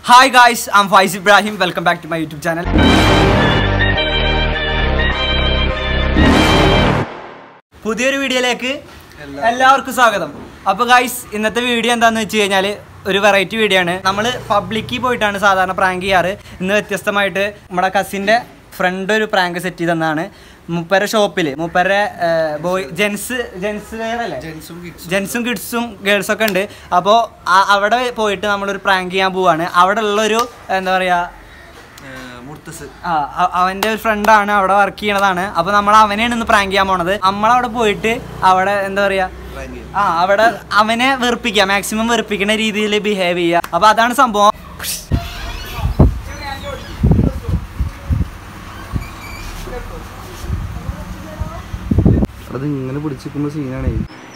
Hi guys I'm Faiz Ibrahim welcome back to my YouTube channel പുതിയൊരു വീഡിയോയിലേക്ക് എല്ലാവർക്കും സ്വാഗതം അപ്പോൾ ഗായ്സ് ഇന്നത്തെ വീഡിയോ എന്താണെന്ന് വെച്ച് കഴിഞ്ഞാൽ ഒരു വെറൈറ്റി വീഡിയോ ആണ് നമ്മൾ പബ്ലിക്കിൽ പോയിട്ടാണ് സാധാരണ പ്രാങ്ക് ചെയ്യാറ് ഇന്ന് വ്യത്യസ്തമായിട്ട് നമ്മുടെ കസിൻ്റെ ഫ്രണ്ട് ഒരു പ്രാങ്ക് സെറ്റ് ചെയ്തെന്നാണ് മുപ്പര ഷോപ്പിൽ മുപ്പര ബോയ് ജെൻസ് ജെൻസ് വെയർ അല്ലേ ജെൻസും കിഡ്സും ഗേൾസും ഒക്കെ ഉണ്ട് അപ്പോൾ അവിടെ പോയിട്ട് നമ്മളൊരു പ്രാങ്ക് ചെയ്യാൻ പോവാണ് അവിടെ ഉള്ളൊരു എന്താ പറയുക ആ അ- അവന്റെ ഒരു ഫ്രണ്ടാണ് അവിടെ വർക്ക് ചെയ്യണതാണ് അപ്പൊ നമ്മൾ അവനെയാണ് ഇന്ന് പ്രാങ്ക് ചെയ്യാൻ പോണത് നമ്മളവിടെ പോയിട്ട് അവിടെ എന്താ പറയാ ആ അവിടെ അവനെ വെറുപ്പിക്കുക മാക്സിമം വെറുപ്പിക്കുന്ന രീതിയിൽ ബിഹേവ് ചെയ്യുക അപ്പൊ അതാണ് സംഭവം അത് ഇങ്ങനെ പിടിച്ചിരിക്കുമ്പോ സീനാണേ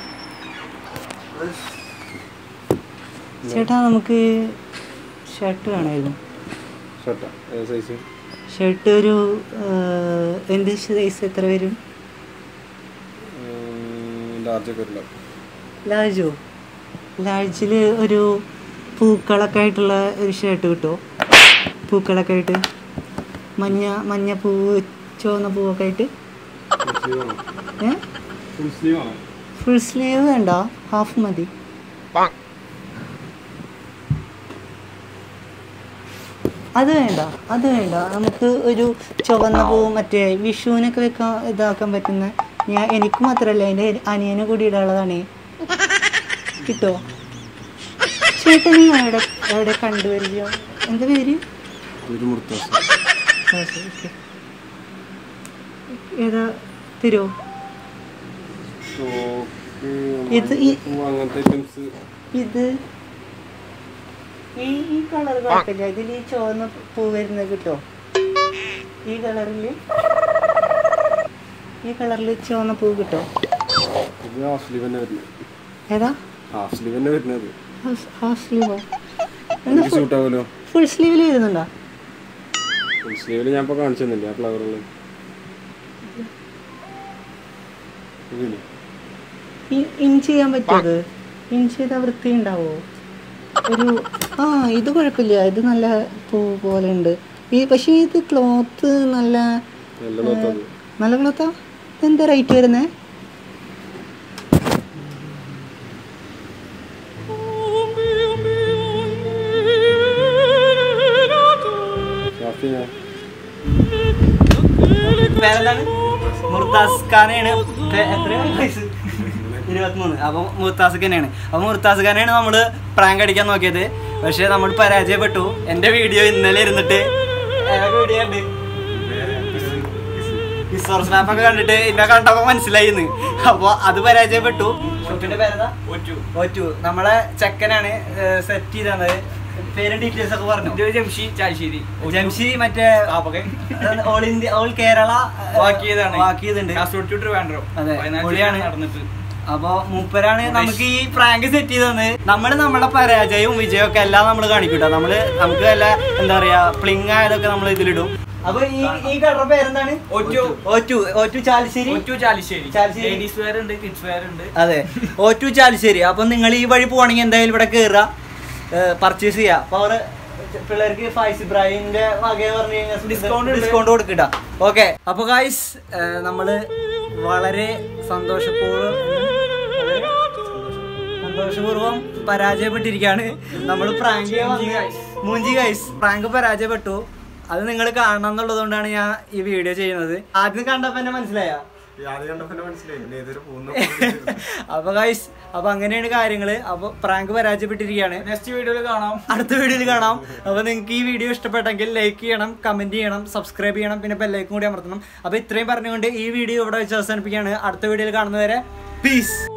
ചേട്ടാ നമുക്ക് ഷർട്ട് വേണമായിരുന്നു ഷർട്ടാ സൈസ് ഷർട്ട് ഒരു എന്ത് സൈസ് എത്ര വരും ലാർജ് ഒക്കെ ഉണ്ടാവും ലാർജോ ലാർജിൽ ഒരു പൂക്കളൊക്കെ ആയിട്ടുള്ള ഒരു ഷർട്ട് കിട്ടുമോ പൂക്കളൊക്കെ ആയിട്ട് മഞ്ഞ മഞ്ഞ പൂവ് ചുവന്ന പൂവൊക്കെ ആയിട്ട് ഏ ഫുൾ സ്ലീവ് ആണോ ഫുൾ സ്ലീവ് വേണ്ട ഹാഫ് മതി അത് വേണ്ട അത് വേണ്ട നമുക്ക് ഒരു ചുവന്ന പൂവ് മറ്റേ വിഷുവിനൊക്കെ വെക്കാൻ ഇതാക്കാൻ പറ്റുന്ന ഞാൻ എനിക്ക് മാത്രമല്ല എൻ്റെ അനിയനും കൂടി ഇടാനുള്ളതാണ് കിട്ടോ ചേട്ടനെ എവിടെ എവിടെ കണ്ടുവരികയോ എന്താ പേര് ഒരു മുർത്താസ് ആ, ശരി, ഓക്കേ. ഏതാ തരുമോ ഇത് ഈ- അങ്ങനത്തെ ഐറ്റംസ് ഇത് ഈ ഈ കളർ കുഴപ്പമില്ല ഇതിൽ ഈ ചുവന്ന പൂ വരുന്നത് കിട്ടോ ഈ കളറിൽ ഈ കളറിൽ ചുവന്ന പൂ കിട്ടോ ഇത് ഹാഫ് സ്ലീവ് തന്നെ വരുന്നത് ഏതാ ഹാഫ് സ്ലീവ് തന്നെ വരുന്നത് ഹാഫ് സ്ലീവോ എനിക്ക് സൂട്ട് ആവുമല്ലോ ഫുൾ സ്ലീവിൽ വരുന്നുണ്ടോ ഫുൾ സ്ലീവിൽ ഞാൻ ഇപ്പൊ കാണിച്ചു തന്നില്ലേ ആ ഫ്ലവറുകൾ ഇതില്ലേ ഇ- ഇൻ ചെയ്യാൻ പറ്റുമത് ഇൻ ചെയ്താൽ വൃത്തി ഉണ്ടാവോ ഒരു ആ ഇത് കുഴപ്പമില്ല ഇത് നല്ല പൂ പോലെ ഉണ്ട് ഈ പക്ഷേ ഇത് ക്ലോത്ത് നല്ല നല്ല നോക്കാം നല്ല ക്ലോത്താ ഇതെന്താ റേറ്റ് വരുന്നേ ഷാഫി ഞാൻ പേരെന്താണ് മുർത്താസ് ഖാനാണ് എത്രയാണ് വയസ്സ് ഇരുപത്തിമൂന്ന് അപ്പോൾ മുർത്താസ് ഖാനാണ് അപ്പോൾ മുർത്താസ് ഖാനാണ് നമ്മൾ പ്രാങ്ക് അടിക്കാൻ നോക്കിയത് പക്ഷേ നമ്മൾ പരാജയപ്പെട്ടു എൻ്റെ വീഡിയോ ഇന്നലെ ഇരുന്നിട്ട് വീഡിയോ ഉണ്ട് കിസോർ സ്നാപ്പൊക്കെ കണ്ടിട്ട് എന്നെ കണ്ടപ്പോൾ മനസ്സിലായി ഇന്ന് അപ്പോൾ അത് പരാജയപ്പെട്ടു ഷോപ്പിന്റെ പേരെന്താ ഒറ്റു നമ്മളെ ചെക്കനാണ് സെറ്റ് ചെയ്ത് തന്നത് പേരും ഡീറ്റെയിൽസ് ഒക്കെ പറഞ്ഞു ജംഷി ചാശ്ശേരി ജംഷി മറ്റേ ഓൾ ഇന്ത്യ ഓൾ കേരള വാക്കിയതാണ് വാക്കിയതുണ്ട് കാസർഗോഡ് ടു ട്രിവാൻഡ്രം അതെ, വയനാട്ടിൽ പൊളിയാണ്. നടന്നിട്ട് അപ്പൊ മൂപ്പരാണ് നമുക്ക് ഈ പ്രാങ്ക് സെറ്റ് ചെയ്തത് നമ്മള് നമ്മളെ പരാജയവും വിജയവും ഒക്കെ എല്ലാം നമ്മൾ കാണിക്കൂട്ടോ നമ്മള് നമുക്ക് വല്ല എന്താ പറയാ പ്ലിങ് ആയതൊക്കെ നമ്മൾ ഇതിലിടും അപ്പൊ ഈ ഈ കളർ പേരെന്താണ് ഒറ്റു. ഓറ്റു ഓറ്റു ചാലിശ്ശേരി ഒറ്റു ചാലിശ്ശേരി ചാലിശ്ശേരി. ലേഡീസ് വെയർ ഉണ്ട് കിഡ്സ് വെയർ ഉണ്ട് അതെ ഓറ്റു ചാലിശ്ശേരി അപ്പൊ നിങ്ങൾ ഈ വഴി പോവാണെങ്കിൽ എന്തായാലും ഇവിടെ കയറുക പർച്ചേസ് ചെയ്യുക അപ്പൊ അവര് പിള്ളേർക്ക് ഫൈസ് ഇബ്രാഹിമിന്റെ വകയെ പറഞ്ഞു കഴിഞ്ഞാൽ Discount ഉണ്ട്. ഡിസ്കൗണ്ട് കൊടുക്കട്ട ഓക്കെ അപ്പൊ ഗായ്സ് നമ്മള് വളരെ സന്തോഷപൂർവ്വം സന്തോഷപൂർവ്വം പരാജയപ്പെട്ടിരിക്കുകയാണ് നമ്മൾ പ്രാങ്ക് മൂഞ്ചി ഗൈസ് പ്രാങ്ക് പരാജയപ്പെട്ടു അത് നിങ്ങൾ കാണണം എന്നുള്ളത് കൊണ്ടാണ് ഞാൻ ഈ വീഡിയോ ചെയ്യുന്നത് ആദ്യം കണ്ടപ്പോ എന്നെ മനസ്സിലായ അപ്പൊ ഗൈസ് അപ്പൊ അങ്ങനെയാണ് കാര്യങ്ങള് അപ്പൊ പ്രാങ്ക് പരാജയപ്പെട്ടിരിക്കുകയാണ് നെക്സ്റ്റ് വീഡിയോയിൽ കാണാം അടുത്ത വീഡിയോയിൽ കാണാം അപ്പൊ നിങ്ങൾക്ക് ഈ വീഡിയോ ഇഷ്ടപ്പെട്ടെങ്കിൽ ലൈക്ക് ചെയ്യണം കമന്റ് ചെയ്യണം സബ്സ്ക്രൈബ് ചെയ്യണം പിന്നെ ബെല്ലൈക്കും കൂടി അമർത്തണം അപ്പൊ ഇത്രയും പറഞ്ഞുകൊണ്ട് ഈ വീഡിയോ ഇവിടെ വെച്ച് അവസാനിപ്പിക്കുകയാണ് അടുത്ത വീഡിയോയിൽ കാണുന്നവരെ പീസ്